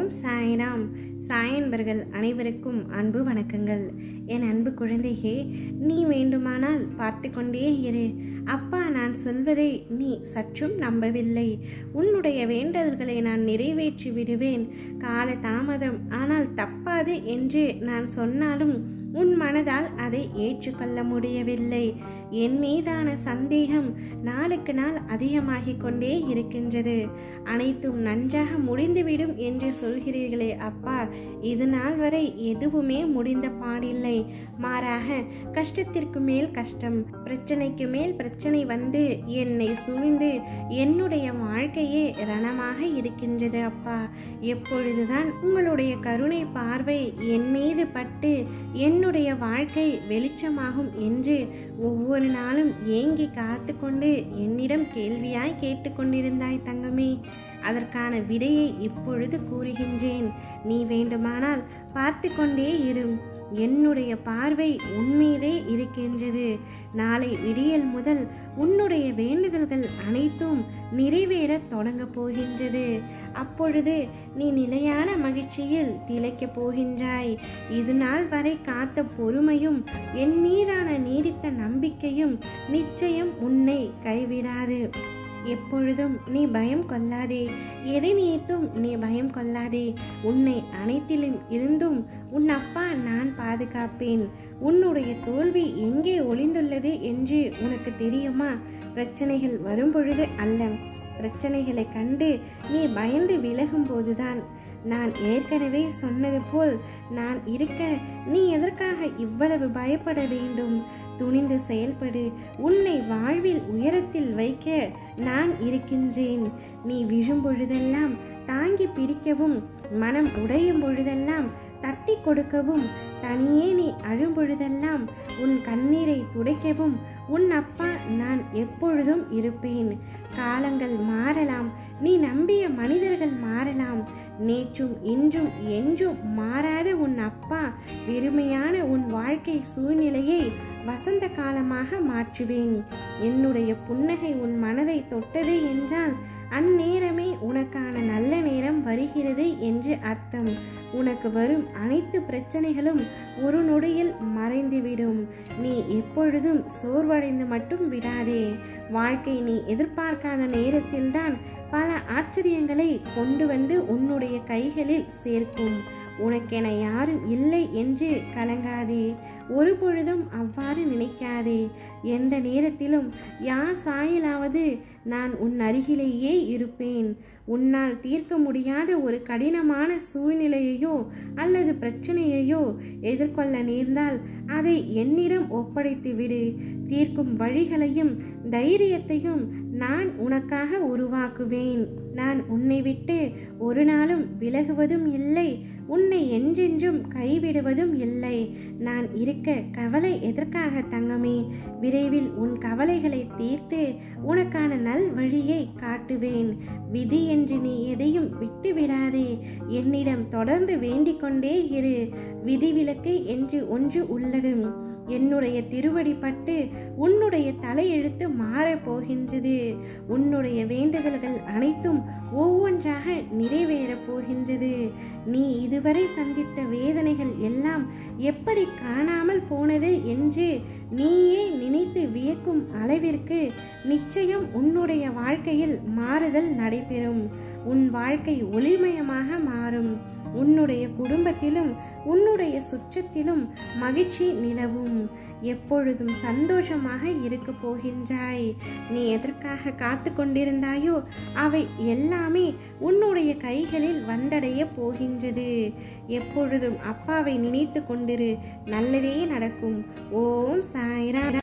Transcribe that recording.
ஓம் சாய்ராம் சாயன்பர்கள் அனைவருக்கும் அன்பு வணக்கங்கள் என் அன்பு குழந்தையே நீ வேண்டுமானால் பார்த்து கொண்டே இரு அப்பா நான் சொல்வதை நீ சற்றும் நம்பவில்லை உன்னுடைய வேண்டல்களை நான் நிறைவேற்றி விடுவேன் கால தாமதம் ஆனால் தப்பாது என்று நான் சொன்னாலும் உன் மனதால் அதை ஏற்றுக்கொள்ள முடியவில்லை என் மீதான சந்தேகம் நாளுக்கு நாள் அதிகமாகிக் கொண்டே இருக்கின்றது அனைத்தும் நன்றாக முடிந்துவிடும் என்று சொல்கிறீர்களே அப்பா இது நாள் வரை எதுவுமே முடிந்த பாடில்லை மாறாக கஷ்டத்திற்கு மேல் கஷ்டம் பிரச்சனைக்கு மேல் பிரச்சனை வந்து என்னை சூழ்ந்து என்னுடைய வாழ்க்கையே ரணமாக இருக்கின்றது அப்பா எப்பொழுதுதான் உங்களுடைய கருணை பார்வை என் மீது பட்டு என்னுடைய வாழ்க்கை வெளிச்சமாகும் என்று ஒவ்வொரு நாளும் ஏங்கி காத்து கொண்டு என்னிடம் கேள்வியாய் கேட்டுக்கொண்டிருந்தாய் தங்கமே அதற்கான விடையை இப்பொழுது கூறுகின்றேன் நீ வேண்டுமானால் பார்த்து கொண்டே இரு என்னுடைய பார்வை உன்மீதே இருக்கின்றது நாளை விடியல் முதல் உன்னுடைய வேண்டுதல்கள் அனைத்தும் நிறைவேறத் தொடங்கப் போகின்றது அப்பொழுது நீ நிலையான மகிழ்ச்சியில் திளைக்கப் போகின்றாய் இது நாள் வரை காத்த பொறுமையும் என் மீதான நீடித்த நம்பிக்கையும் நிச்சயம் உன்னை கைவிடாது எப்பொழுதும் நீ பயம் கொள்ளாதே எதை நினைத்தும் நீ பயம் கொள்ளாதே உன்னை அனைத்திலும் இருந்தும் உன் அப்பா நான் பாதுகாப்பேன் உன்னுடைய தோல்வி எங்கே ஒளிந்துள்ளது என்று உனக்கு தெரியுமா பிரச்சனைகள் வரும்பொழுது அல்ல பிரச்சனைகளை கண்டு நீ பயந்து விலகும் போதுதான் நான் ஏற்கனவே சொன்னது போல் நான் இருக்க நீ எதற்காக இவ்வளவு பயப்பட வேண்டும் துணிந்து செயல்படு உன்னை வாழ்வில் உயரத்தில் வைக்க நான் இருக்கின்றேன் நீ விழும் பொழுதெல்லாம் தாங்கி பிடிக்கவும் மனம் உடையும் பொழுதெல்லாம் தட்டி கொடுக்கவும் தனியே நீ அழும் பொழுதெல்லாம் உன் கண்ணீரை துடைக்கவும் உன் அப்பா நான் எப்பொழுதும் இருப்பேன் காலங்கள் மாறலாம் நீ நம்பிய மனிதர்கள் மாறலாம் நேற்றும் இன்றும் என்றும் மாறாத உன் அப்பா வெறுமையான உன் வாழ்க்கை சூழ்நிலையை வசந்த காலமாக மாற்றுவேன் என்னுடைய புன்னகை உன் மனதை தொட்டது என்றால் அந்நேரமே உனக்கான நல்ல நேரம் வருகிறது என்று அர்த்தம் உனக்கு வரும் அனைத்து பிரச்சனைகளும் ஒரு நொடியில் மறைந்துவிடும் நீ எப்பொழுதும் சோர்வடைந்து மட்டும் விடாதே வாழ்க்கை நீ எதிர்பார்க்காத நேரத்தில்தான் பல ஆச்சரியங்களை கொண்டு வந்து உன்னுடைய கைகளில் சேர்க்கும் உனக்கென யாரும் இல்லை என்று கலங்காதே ஒரு பொழுதும் அவ்வாறு நினைக்காதே எந்த நேரத்திலும் யார் சாயலாவது நான் உன் அருகிலேயே இருப்பேன் உன்னால் தீர்க்க முடியாத ஒரு கடினமான சூழ்நிலையையோ அல்லது பிரச்சனையையோ எதிர்கொள்ள நேர்ந்தால் அதை என்னிடம் ஒப்படைத்து விடு தீர்க்கும் வழிகளையும் தைரியத்தையும் நான் உனக்காக உருவாக்குவேன் நான் உன்னை விட்டு ஒரு நாளும் விலகுவதும் இல்லை உன்னை என்றென்றும் கைவிடுவதும் இல்லை நான் இருக்க கவலை எதற்காக தங்கமே விரைவில் உன் கவலைகளை தீர்த்து உனக்கான நல் வழியை காட்டுவேன் விதி என்று நீ எதையும் விட்டு விடாதே என்னிடம் தொடர்ந்து வேண்டிக் கொண்டே இரு விதிவிலக்கு என்று ஒன்று உள்ளது என்னுடைய திருவடி பட்டு உன்னுடைய தலையெழுத்து மாறப் போகின்றது உன்னுடைய வேண்டுதல்கள் அனைத்தும் ஒவ்வொன்றாக நிறைவேறப் போகின்றது நீ இதுவரை சந்தித்த வேதனைகள் எல்லாம் எப்படி காணாமல் போனது என்று நீயே நினைத்து வியக்கும் அளவிற்கு நிச்சயம் உன்னுடைய வாழ்க்கையில் மாறுதல் நடைபெறும் உன் வாழ்க்கை ஒளிமயமாக மாறும் உன்னுடைய குடும்பத்திலும் உன்னுடைய சுற்றத்திலும் மகிழ்ச்சி நிலவும் எப்பொழுதும் சந்தோஷமாக இருக்க போகின்றாய் நீ எதற்காக காத்து கொண்டிருந்தாயோ அவை எல்லாமே உன்னுடைய கைகளில் வந்தடைய போகின்றது எப்பொழுதும் அப்பாவை நினைத்து கொண்டிரு நல்லதே நடக்கும் ஓம் சாய்ரா